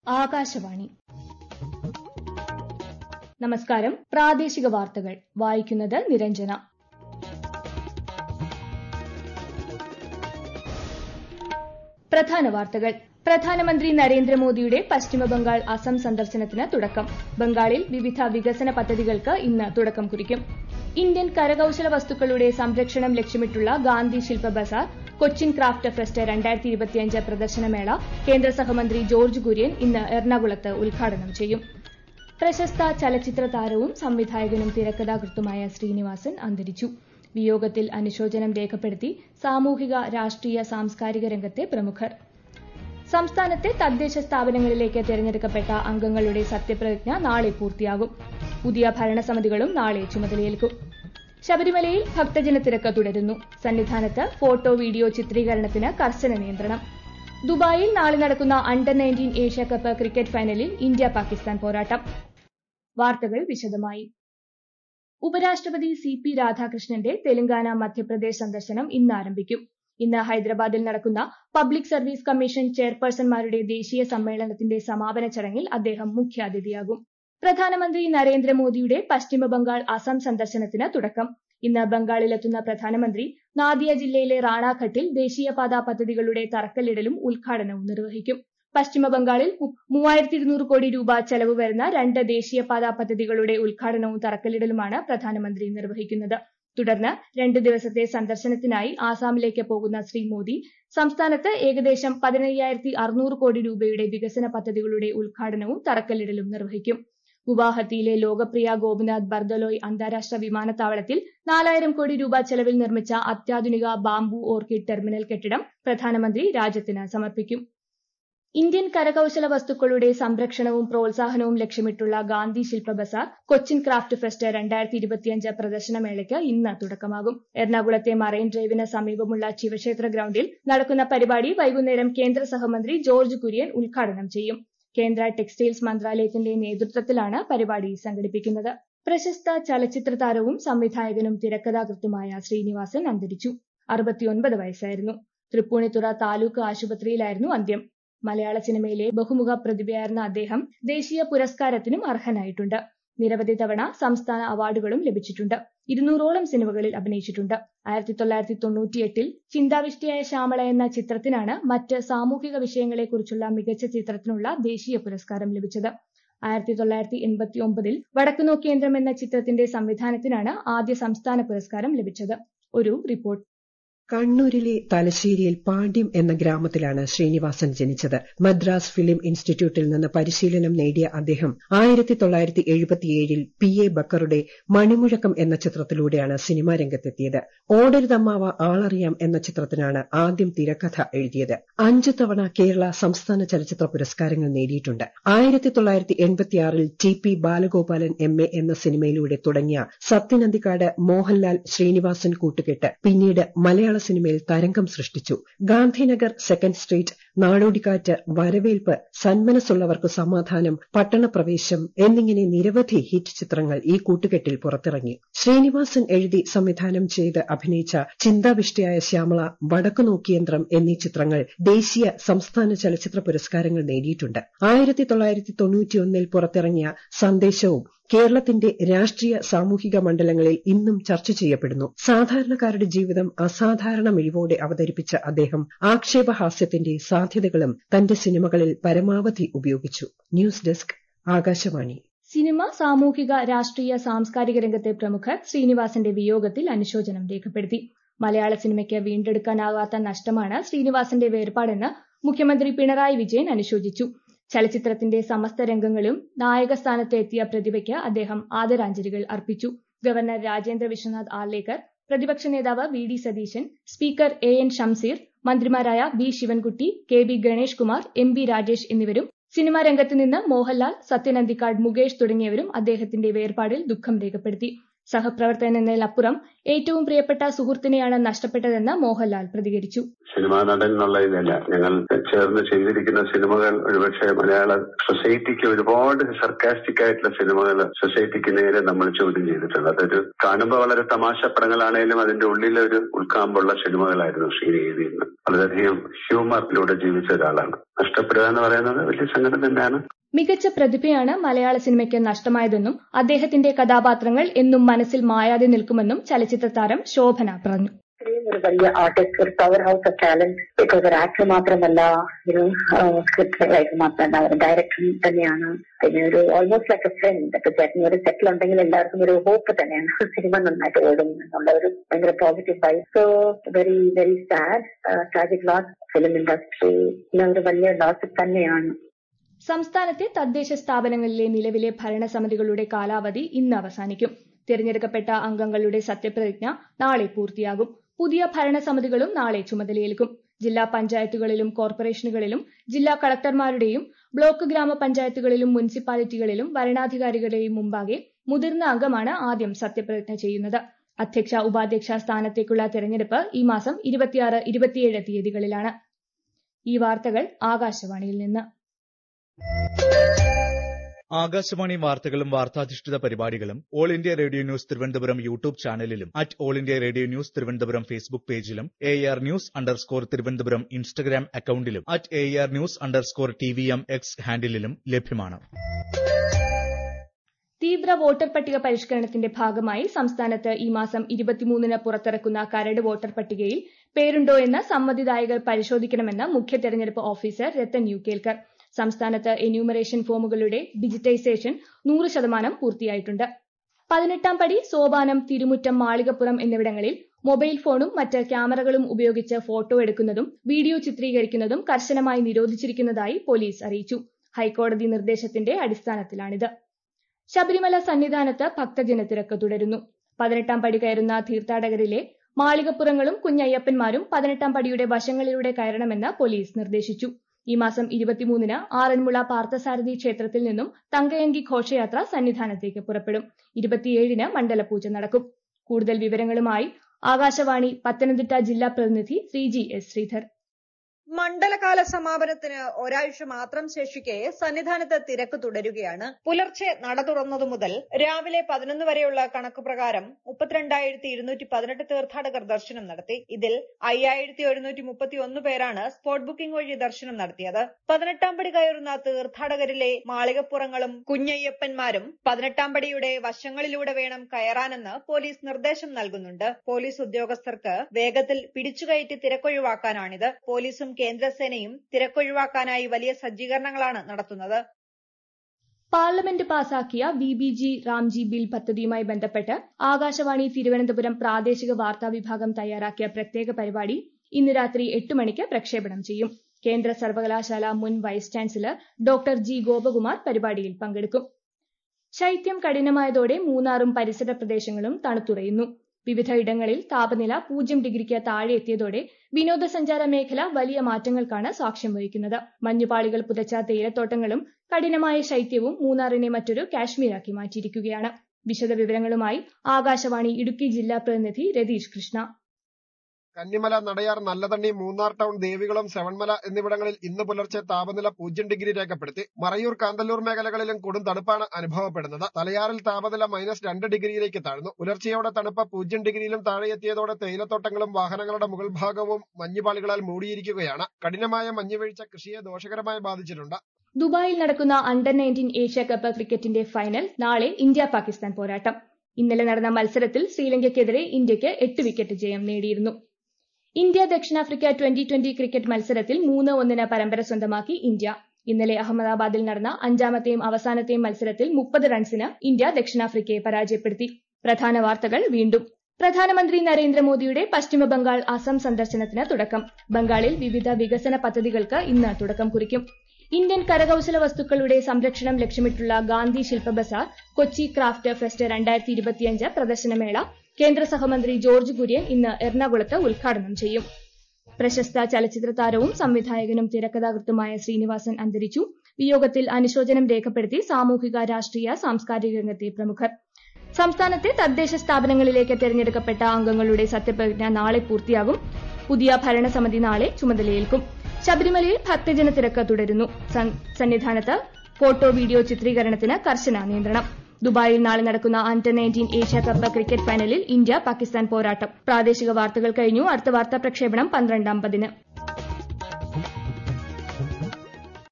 ആകാശവാണി നമസ്കാരം പ്രാദേശിക വാർത്തകൾ വായിക്കുന്നത് നിരഞ്ജന പ്രധാന വാർത്തകൾ പ്രധാനമന്ത്രി നരേന്ദ്രമോദിയുടെ പശ്ചിമബംഗാൾ അസം സന്ദർശനത്തിന് തുടക്കം ബംഗാളിൽ വിവിധ വികസന പദ്ധതികൾക്ക് ഇന്ന് തുടക്കം കുറിക്കും ഇന്ത്യൻ കരകൌശല വസ്തുക്കളുടെ സംരക്ഷണം ലക്ഷ്യമിട്ടുള്ള ഗാന്ധി ശില്പ ബസാർ കൊച്ചിൻ ക്രാഫ്റ്റ് ഫെസ്റ്റ് രണ്ടായിരത്തി ഇരുപത്തിയഞ്ച് പ്രദർശനമേള കേന്ദ്ര സഹമന്ത്രി ജോർജ് കുര്യൻ ഇന്ന് എറണാകുളത്ത് ഉദ്ഘാടനം ചെയ്യും പ്രശസ്ത ചലച്ചിത്ര താരവും സംവിധായകനും തിരക്കഥാകൃത്തുമായ ശ്രീനിവാസൻ അന്തരിച്ചു വിയോഗത്തിൽ അനുശോചനം രേഖപ്പെടുത്തി സാമൂഹിക രാഷ്ട്രീയ സാംസ്കാരിക രംഗത്തെ പ്രമുഖർ സംസ്ഥാനത്തെ തദ്ദേശ സ്ഥാപനങ്ങളിലേക്ക് തെരഞ്ഞെടുക്കപ്പെട്ട അംഗങ്ങളുടെ സത്യപ്രതിജ്ഞ നാളെ പൂർത്തിയാകും പുതിയ ഭരണസമിതികളും നാളെ ചുമതലയേൽക്കും ശബരിമലയിൽ ഭക്തജന തിരക്ക് തുടരുന്നു സന്നിധാനത്ത് ഫോട്ടോ വീഡിയോ ചിത്രീകരണത്തിന് കർശന നിയന്ത്രണം ദുബായിൽ നാളെ നടക്കുന്ന under nineteen Asia cup cricket ഫൈനലിൽ ഇന്ത്യ പാകിസ്ഥാൻ പോരാട്ടം വാർത്തകൾ വിശദമായി ഉപരാഷ്ട്രപതി സി പി രാധാകൃഷ്ണന്റെ തെലങ്കാന മധ്യപ്രദേശ് സന്ദർശനം ഇന്ന് ആരംഭിക്കും ഇന്ന് ഹൈദരാബാദിൽ നടക്കുന്ന പബ്ലിക് സർവീസ് കമ്മീഷൻ ചെയർപേഴ്സൺമാരുടെ ദേശീയ സമ്മേളനത്തിന്റെ സമാപന ചടങ്ങിൽ അദ്ദേഹം മുഖ്യാതിഥിയാകും പ്രധാനമന്ത്രി നരേന്ദ്രമോദിയുടെ പശ്ചിമബംഗാൾ അസം സന്ദർശനത്തിന് തുടക്കം ഇന്ന് ബംഗാളിലെത്തുന്ന പ്രധാനമന്ത്രി നാദിയ ജില്ലയിലെ റാണാഘട്ടിൽ ദേശീയപാതാ പദ്ധതികളുടെ തറക്കല്ലിടലും ഉദ്ഘാടനവും നിർവഹിക്കും പശ്ചിമ ബംഗാളിൽ മൂവായിരത്തി ഇരുന്നൂറ് കോടി രൂപ ചെലവ് വരുന്ന രണ്ട് ദേശീയപാതാ പദ്ധതികളുടെ ഉദ്ഘാടനവും തറക്കല്ലിടലുമാണ് പ്രധാനമന്ത്രി നിർവഹിക്കുന്നത് തുടർന്ന് രണ്ട് ദിവസത്തെ സന്ദർശനത്തിനായി ആസാമിലേക്ക് പോകുന്ന ശ്രീ മോദി സംസ്ഥാനത്ത് ഏകദേശം പതിനയ്യായിരത്തി അറുന്നൂറ് കോടി രൂപയുടെ വികസന പദ്ധതികളുടെ ഉദ്ഘാടനവും തറക്കല്ലിടലും നിർവഹിക്കും ഗുവാഹത്തിയിലെ ലോകപ്രിയ ഗോപിനാഥ് ബർദലോയ് അന്താരാഷ്ട്ര വിമാനത്താവളത്തിൽ നാലായിരം കോടി രൂപ ചെലവിൽ നിർമ്മിച്ച അത്യാധുനിക ബാംബു ഓർക്കിഡ് ടെർമിനൽ കെട്ടിടം പ്രധാനമന്ത്രി രാജ്യത്തിന് സമർപ്പിക്കും ഇന്ത്യൻ കരകൌശല വസ്തുക്കളുടെ സംരക്ഷണവും പ്രോത്സാഹനവും ലക്ഷ്യമിട്ടുള്ള ഗാന്ധി ശില്പ ബസാർ കൊച്ചിൻ ക്രാഫ്റ്റ് ഫെസ്റ്റ് രണ്ടായിരത്തി ഇരുപത്തിയഞ്ച് പ്രദർശനമേളയ്ക്ക് ഇന്ന് തുടക്കമാകും എറണാകുളത്തെ മറൈൻ ഡ്രൈവിന് സമീപമുള്ള ശിവക്ഷേത്ര ഗ്രൌണ്ടിൽ നടക്കുന്ന പരിപാടി വൈകുന്നേരം കേന്ദ്ര സഹമന്ത്രി ജോർജ് കുര്യൻ ഉദ്ഘാടനം ചെയ്യും കേന്ദ്ര ടെക്സ്റ്റൈൽസ് മന്ത്രാലയത്തിന്റെ നേതൃത്വത്തിലാണ് പരിപാടി സംഘടിപ്പിക്കുന്നത് പ്രശസ്ത ചലച്ചിത്ര താരവും സംവിധായകനും തിരക്കഥാകൃത്തുമായ ശ്രീനിവാസൻ അന്തരിച്ചു അറുപത്തിയൊൻപത് വയസ്സായിരുന്നു തൃപ്പൂണിത്തുറ താലൂക്ക് ആശുപത്രിയിലായിരുന്നു അന്ത്യം മലയാള സിനിമയിലെ ബഹുമുഖ പ്രതിഭയായിരുന്ന അദ്ദേഹം ദേശീയ പുരസ്കാരത്തിനും അർഹനായിട്ടുണ്ട് നിരവധി തവണ സംസ്ഥാന അവാർഡുകളും ലഭിച്ചിട്ടുണ്ട് ഇരുന്നൂറോളം സിനിമകളിൽ അഭിനയിച്ചിട്ടുണ്ട് ആയിരത്തി തൊള്ളായിരത്തി തൊണ്ണൂറ്റിയെട്ടിൽ ചിന്താവിഷ്ടിയായ ശ്യാമള എന്ന ചിത്രത്തിനാണ് മറ്റ് സാമൂഹിക വിഷയങ്ങളെക്കുറിച്ചുള്ള മികച്ച ചിത്രത്തിനുള്ള ദേശീയ പുരസ്കാരം ലഭിച്ചത് ആയിരത്തി തൊള്ളായിരത്തി എൺപത്തി ഒമ്പതിൽ വടക്കുനോ കേന്ദ്രം എന്ന ചിത്രത്തിന്റെ സംവിധാനത്തിനാണ് ആദ്യ സംസ്ഥാന പുരസ്കാരം ലഭിച്ചത് ഒരു റിപ്പോർട്ട് കണ്ണൂരിലെ തലശ്ശേരിയിൽ പാണ്ഡ്യം എന്ന ഗ്രാമത്തിലാണ് ശ്രീനിവാസൻ ജനിച്ചത് മദ്രാസ് ഫിലിം ഇൻസ്റ്റിറ്റ്യൂട്ടിൽ നിന്ന് പരിശീലനം നേടിയ അദ്ദേഹം ആയിരത്തി തൊള്ളായിരത്തി എഴുപത്തിയേഴിൽ പി എ ബക്കറുടെ മണിമുഴക്കം എന്ന ചിത്രത്തിലൂടെയാണ് സിനിമാ രംഗത്തെത്തിയത് ഓടരുതമ്മാവ ആളറിയാം എന്ന ചിത്രത്തിനാണ് ആദ്യം തിരക്കഥ എഴുതിയത് അഞ്ചു തവണ കേരള സംസ്ഥാന ചലച്ചിത്ര പുരസ്കാരങ്ങൾ നേടിയിട്ടുണ്ട് ആയിരത്തി തൊള്ളായിരത്തി എൺപത്തിയാറിൽ T P Balagopalan M A എന്ന സിനിമയിലൂടെ തുടങ്ങിയ സത്യനന്ദിക്കാട് മോഹൻലാൽ ശ്രീനിവാസൻ കൂട്ടുകെട്ട് പിന്നീട് മലയാള സിനിമയിൽ തരംഗം സൃഷ്ടിച്ചു ഗാന്ധിനഗർ സെക്കൻഡ് സ്ട്രീറ്റ് നാടോടിക്കാറ്റ് വരവേൽപ്പ് സന്മനസ്സുള്ളവർക്ക് സമാധാനം പട്ടണപ്രവേശം എന്നിങ്ങനെ നിരവധി ഹിറ്റ് ചിത്രങ്ങൾ ഈ കൂട്ടുകെട്ടിൽ പുറത്തിറങ്ങി ശ്രീനിവാസൻ എഴുതി സംവിധാനം ചെയ്ത് അഭിനയിച്ച ചിന്താവിഷ്ടയായ ശ്യാമള വടക്കു നോക്കിയന്ത്രം എന്നീ ചിത്രങ്ങൾ ദേശീയ സംസ്ഥാന ചലച്ചിത്ര പുരസ്കാരങ്ങൾ നേടിയിട്ടുണ്ട് ആയിരത്തി തൊള്ളായിരത്തി തൊണ്ണൂറ്റിയൊന്നിൽ പുറത്തിറങ്ങിയ സന്ദേശവും കേരളത്തിന്റെ രാഷ്ട്രീയ സാമൂഹിക മണ്ഡലങ്ങളിൽ ഇന്നും ചർച്ച ചെയ്യപ്പെടുന്നു സാധാരണക്കാരുടെ ജീവിതം അസാധാരണ മിഴിവോടെ അവതരിപ്പിച്ച അദ്ദേഹം ആക്ഷേപഹാസ്യത്തിന്റെ സാധ്യതകളും തന്റെ സിനിമകളിൽ പരമാവധി ഉപയോഗിച്ചു ന്യൂസ് ഡെസ്ക് ആകാശവാണി സിനിമ സാമൂഹിക രാഷ്ട്രീയ സാംസ്കാരിക രംഗത്തെ പ്രമുഖർ ശ്രീനിവാസന്റെ വിയോഗത്തിൽ അനുശോചനം രേഖപ്പെടുത്തി മലയാള സിനിമയ്ക്ക് വീണ്ടെടുക്കാനാകാത്ത നഷ്ടമാണ് ശ്രീനിവാസന്റെ വേർപാടെന്ന് മുഖ്യമന്ത്രി പിണറായി വിജയൻ അനുശോചിച്ചു ചലച്ചിത്രത്തിന്റെ സമസ്ത രംഗങ്ങളും നായക സ്ഥാനത്ത് എത്തിയ പ്രതിഭയ്ക്ക് അദ്ദേഹം ആദരാഞ്ജലികൾ അർപ്പിച്ചു ഗവർണർ രാജേന്ദ്ര വിശ്വനാഥ് ആർലേക്കർ പ്രതിപക്ഷ നേതാവ് V D Satheesan speaker A N Shamseer മന്ത്രിമാരായ B Sivankutty K B Ganesh Kumar M B Rajesh എന്നിവരും സിനിമാ രംഗത്ത് നിന്ന് മോഹൻലാൽ സത്യനന്ദിക്കാട് മുകേഷ് തുടങ്ങിയവരും അദ്ദേഹത്തിന്റെ വേർപാടിൽ ദുഃഖം രേഖപ്പെടുത്തി സഹപ്രവർത്തകൻ എന്നതിലപ്പുറം ഏറ്റവും പ്രിയപ്പെട്ട സുഹൃത്തിനെയാണ് നഷ്ടപ്പെട്ടതെന്ന് മോഹൻലാൽ പ്രതികരിച്ചു സിനിമാ നടൻ എന്നുള്ളതിലല്ല ഞങ്ങൾ ചേർന്ന് ചെയ്തിരിക്കുന്ന സിനിമകൾ ഒരുപക്ഷെ മലയാള സൊസൈറ്റിക്ക് ഒരുപാട് സർക്കാസ്റ്റിക് ആയിട്ടുള്ള സിനിമകൾ സൊസൈറ്റിക്ക് നേരെ നമ്മൾ ചോദ്യം ചെയ്തിട്ടുണ്ട് അതൊരു കാണുമ്പോൾ വളരെ തമാശ പടങ്ങളാണേലും അതിന്റെ ഉള്ളിൽ ഒരു ഉൾക്കാമ്പുള്ള സിനിമകളായിരുന്നു ശ്രീനി എഴുതിയിരുന്നത് വളരെയധികം ഹ്യൂമറിലൂടെ ജീവിച്ച ഒരാളാണ് നഷ്ടപ്പെടുക എന്ന് പറയുന്നത് വലിയ സങ്കടം തന്നെയാണ് മികച്ച പ്രതിഭയാണ് മലയാള സിനിമയ്ക്ക് നഷ്ടമായതെന്നും അദ്ദേഹത്തിന്റെ കഥാപാത്രങ്ങൾ എന്നും മനസ്സിൽ മായാതെ നിൽക്കുമെന്നും ചലച്ചിത്ര താരം ശോഭന പറഞ്ഞു ഒരു വലിയ ആർട്ടിസ്റ്റ് ഒരു power house of talent because ഒരു ആക്ടർ മാത്രമല്ല ഒരു സ്ക്രിപ്റ്റ് റൈറ്റർ മാത്രമല്ല ഒരു ഡയറക്ടർ തന്നെയാണ് പിന്നെ ഒരു ഓൾമോസ്റ്റ് ലൈക്ക് എ ഫ്രണ്ട് ഇപ്പൊ ചേട്ടൻ ഒരു സെറ്റിൽ ഉണ്ടെങ്കിൽ എല്ലാവർക്കും ഒരു ഹോപ്പ് തന്നെയാണ് സിനിമ നന്നായിട്ട് ഓടും എന്നുള്ള ഒരു ഭയങ്കര positive vibe so very very sad tragic loss film industry ഒരു വലിയ ലോസ് തന്നെയാണ് സംസ്ഥാനത്തെ തദ്ദേശ സ്ഥാപനങ്ങളിലെ നിലവിലെ ഭരണസമിതികളുടെ കാലാവധി ഇന്ന് അവസാനിക്കും തിരഞ്ഞെടുക്കപ്പെട്ട അംഗങ്ങളുടെ സത്യപ്രതിജ്ഞ നാളെ പൂർത്തിയാകും പുതിയ ഭരണസമിതികളും നാളെ ചുമതലയേൽക്കും ജില്ലാ പഞ്ചായത്തുകളിലും കോർപ്പറേഷനുകളിലും ജില്ലാ കളക്ടർമാരുടെയും ബ്ലോക്ക് ഗ്രാമപഞ്ചായത്തുകളിലും മുനിസിപ്പാലിറ്റികളിലും വരണാധികാരികളുടെയും മുമ്പാകെ മുതിർന്ന അംഗമാണ് ആദ്യം സത്യപ്രതിജ്ഞ ചെയ്യുന്നത് അധ്യക്ഷ ഉപാധ്യക്ഷ സ്ഥാനത്തേക്കുള്ള തെരഞ്ഞെടുപ്പ് ഈ മാസം ഇരുപത്തിയാറ് ഇരുപത്തിയേഴ് തീയതികളിലാണ് ഈ വാർത്തകൾ ആകാശവാണിയിൽ നിന്ന് ആകാശവാണി വാർത്തകളും വാർത്താധിഷ്ഠിത പരിപാടികളും all India radio news Thiruvananthapuram YouTube ചാനലിലും at all India radio news Thiruvananthapuram Facebook പേജിലും A R news underscore Thiruvananthapuram Instagram അക്കൌണ്ടിലും at A R news underscore T V M X ഹാൻഡിലും ലഭ്യമാണ് തീവ്ര വോട്ടർ പട്ടിക പരിഷ്കരണത്തിന്റെ ഭാഗമായി സംസ്ഥാനത്ത് ഈ മാസം ഇരുപത്തിമൂന്നിന് പുറത്തിറക്കുന്ന കരട് വോട്ടർ പട്ടികയിൽ പേരുണ്ടോ എന്ന് സമ്മതിദായകർ പരിശോധിക്കണമെന്ന് മുഖ്യ തെരഞ്ഞെടുപ്പ് ഓഫീസർ രത്തൻ യു കേൽക്കർ സംസ്ഥാനത്ത് എന്യൂമറേഷൻ ഫോമുകളുടെ ഡിജിറ്റൈസേഷൻ നൂറ് ശതമാനം പൂർത്തിയായിട്ടുണ്ട് പതിനെട്ടാം പടി സോപാനം തിരുമുറ്റം മാളികപ്പുറം എന്നിവിടങ്ങളിൽ മൊബൈൽ ഫോണും മറ്റ് ക്യാമറകളും ഉപയോഗിച്ച് ഫോട്ടോ എടുക്കുന്നതും വീഡിയോ ചിത്രീകരിക്കുന്നതും കർശനമായി നിരോധിച്ചിരിക്കുന്നതായി പോലീസ് അറിയിച്ചു ഹൈക്കോടതി നിർദ്ദേശത്തിന്റെ അടിസ്ഥാനത്തിലാണിത് ശബരിമല സന്നിധാനത്ത് ഭക്തജനത്തിരക്ക് തുടരുന്നു പതിനെട്ടാം പടി കയറുന്ന തീർത്ഥാടകരിലെ മാളികപ്പുറങ്ങളും കുഞ്ഞയ്യപ്പന്മാരും പതിനെട്ടാം പടിയുടെ വശങ്ങളിലൂടെ കയറണമെന്ന് പോലീസ് നിർദ്ദേശിച്ചു ഈ മാസം ഇരുപത്തിമൂന്നിന് ആറന്മുള പാർത്ഥസാരഥി ക്ഷേത്രത്തിൽ നിന്നും തങ്കയങ്കി ഘോഷയാത്ര സന്നിധാനത്തേക്ക് പുറപ്പെടും ഇരുപത്തിയേഴിന് മണ്ഡലപൂജ നടക്കും കൂടുതൽ വിവരങ്ങളുമായി ആകാശവാണി പത്തനംതിട്ട ജില്ലാ പ്രതിനിധി ശ്രീജി എസ് ശ്രീധർ മണ്ഡലകാല സമാപനത്തിന് ഒരാഴ്ച മാത്രം ശേഷിക്കെ സന്നിധാനത്ത് തിരക്ക് തുടരുകയാണ് പുലർച്ചെ നട തുറന്നതു മുതൽ രാവിലെ പതിനൊന്ന് വരെയുള്ള കണക്ക് പ്രകാരം മുപ്പത്തിരണ്ടായിരത്തി ഇരുന്നൂറ്റി പതിനെട്ട് തീർത്ഥാടകർ ദർശനം നടത്തി ഇതിൽ അയ്യായിരത്തി ഒരുന്നൂറ്റി മുപ്പത്തി ഒന്ന് പേരാണ് സ്പോട്ട് ബുക്കിംഗ് വഴി ദർശനം നടത്തിയത് പതിനെട്ടാം പടി കയറുന്ന തീർത്ഥാടകരിലെ മാളികപ്പുറങ്ങളും കുഞ്ഞയ്യപ്പന്മാരും പതിനെട്ടാം പടിയുടെ വശങ്ങളിലൂടെ വേണം കയറാനെന്ന് പോലീസ് നിർദ്ദേശം നൽകുന്നുണ്ട് പോലീസ് ഉദ്യോഗസ്ഥർക്ക് വേഗത്തിൽ പിടിച്ചുകയറ്റി തിരക്കൊഴിവാക്കാനാണിത് പോലീസും കേന്ദ്രസേനയും തിരക്കൊഴിവാക്കാനായി വലിയ സജ്ജീകരണങ്ങളാണ് നടത്തുന്നത് പാർലമെന്റ് പാസാക്കിയ B B G Ramji bill പദ്ധതിയുമായി ബന്ധപ്പെട്ട് ആകാശവാണി തിരുവനന്തപുരം പ്രാദേശിക വാർത്താ വിഭാഗം തയ്യാറാക്കിയ പ്രത്യേക പരിപാടി ഇന്ന് രാത്രി എട്ട് മണിക്ക് പ്രക്ഷേപണം ചെയ്യും കേന്ദ്ര സർവകലാശാല മുൻ vice chancellor doctor G Gopakumar പരിപാടിയിൽ പങ്കെടുക്കും ശൈത്യം കഠിനമായതോടെ മൂന്നാറും പരിസര പ്രദേശങ്ങളും തണുത്തുറയുന്നു വിവിധ ഇടങ്ങളിൽ താപനില പൂജ്യം ഡിഗ്രിക്ക് താഴെ എത്തിയതോടെ വിനോദസഞ്ചാര മേഖല വലിയ മാറ്റങ്ങൾക്കാണ് സാക്ഷ്യം വഹിക്കുന്നത് മഞ്ഞുപാളികൾ പുതച്ച തേയിലത്തോട്ടങ്ങളും കഠിനമായ ശൈത്യവും മൂന്നാറിനെ മറ്റൊരു കാശ്മീരാക്കി മാറ്റിയിരിക്കുകയാണ് വിശദവിവരങ്ങളുമായി ആകാശവാണി ഇടുക്കി ജില്ലാ പ്രതിനിധി രതീഷ് കൃഷ്ണ കന്നിമല നടയാർ നല്ലതണ്ണി മൂന്നാർ ടൗൺ ദേവികുളം സെവൻമല എന്നിവിടങ്ങളിൽ ഇന്ന് പുലർച്ചെ താപനില പൂജ്യം ഡിഗ്രി രേഖപ്പെടുത്തി മറയൂർ കാന്തല്ലൂർ മേഖലകളിലും കൊടും തണുപ്പാണ് അനുഭവപ്പെടുന്നത് തലയാറിൽ താപനില മൈനസ് രണ്ട് ഡിഗ്രിയിലേക്ക് താഴ്ന്നു പുലർച്ചെയോടെ തണുപ്പ് പൂജ്യം ഡിഗ്രിയിലും താഴെ എത്തിയതോടെ തേയിലത്തോട്ടങ്ങളും വാഹനങ്ങളുടെ മുകൾ ഭാഗവും മഞ്ഞുപാളികളാൽ മൂടിയിരിക്കുകയാണ് കഠിനമായ മഞ്ഞുവീഴ്ച കൃഷിയെ ദോഷകരമായി ബാധിച്ചിട്ടുണ്ട് ദുബായിൽ നടക്കുന്ന അണ്ടർ നയൻറ്റീൻ ഏഷ്യ കപ്പ് ക്രിക്കറ്റിന്റെ ഫൈനൽ നാളെ ഇന്ത്യ പാകിസ്ഥാൻ പോരാട്ടം ഇന്നലെ നടന്ന മത്സരത്തിൽ ശ്രീലങ്കയ്ക്കെതിരെ ഇന്ത്യയ്ക്ക് എട്ട് വിക്കറ്റ് ജയം നേടിയിരുന്നു ഇന്ത്യ ദക്ഷിണാഫ്രിക്ക ട്വന്റി ട്വന്റി ക്രിക്കറ്റ് മത്സരത്തിൽ മൂന്ന് ഒന്നിന് പരമ്പര സ്വന്തമാക്കി ഇന്ത്യ ഇന്നലെ അഹമ്മദാബാദിൽ നടന്ന അഞ്ചാമത്തെയും അവസാനത്തെയും മത്സരത്തിൽ മുപ്പത് റൺസിന് ഇന്ത്യ ദക്ഷിണാഫ്രിക്കയെ പരാജയപ്പെടുത്തി പ്രധാന വാർത്തകൾ വീണ്ടും പ്രധാനമന്ത്രി നരേന്ദ്രമോദിയുടെ പശ്ചിമബംഗാൾ അസം സന്ദർശനത്തിന് തുടക്കം ബംഗാളിൽ വിവിധ വികസന പദ്ധതികൾക്ക് ഇന്ന് തുടക്കം കുറിക്കും ഇന്ത്യൻ കരകൌശല വസ്തുക്കളുടെ സംരക്ഷണം ലക്ഷ്യമിട്ടുള്ള ഗാന്ധി ശില്പ ബസാർ കൊച്ചി ക്രാഫ്റ്റ് ഫെസ്റ്റ് രണ്ടായിരത്തി ഇരുപത്തിയഞ്ച് പ്രദർശനമേള കേന്ദ്ര സഹമന്ത്രി ജോർജ് കുര്യൻ ഇന്ന് എറണാകുളത്ത് ഉദ്ഘാടനം ചെയ്യും പ്രശസ്ത ചലച്ചിത്ര താരവും സംവിധായകനും തിരക്കഥാകൃത്തുമായ ശ്രീനിവാസൻ അന്തരിച്ചു വിയോഗത്തിൽ അനുശോചനം രേഖപ്പെടുത്തി സാമൂഹിക രാഷ്ട്രീയ സാംസ്കാരിക രംഗത്തെ പ്രമുഖർ സംസ്ഥാനത്തെ തദ്ദേശ സ്ഥാപനങ്ങളിലേക്ക് തെരഞ്ഞെടുക്കപ്പെട്ട അംഗങ്ങളുടെ സത്യപ്രതിജ്ഞ നാളെ പൂർത്തിയാകും പുതിയ ഭരണസമിതി നാളെ ചുമതലയേൽക്കും ശബരിമലയിൽ ഭക്തജന തിരക്ക് തുടരുന്നു സന്നിധാനത്ത് ഫോട്ടോ വീഡിയോ ചിത്രീകരണത്തിന് കർശന നിയന്ത്രണം ദുബായിൽ നാളെ നടക്കുന്ന under nineteen Asia cup cricket ഫൈനലിൽ ഇന്ത്യ പാകിസ്ഥാൻ പോരാട്ടം പ്രാദേശിക വാർത്തകൾ കഴിഞ്ഞു അടുത്ത വാർത്താ പ്രക്ഷേപണം പന്ത്രണ്ടാം പതിന്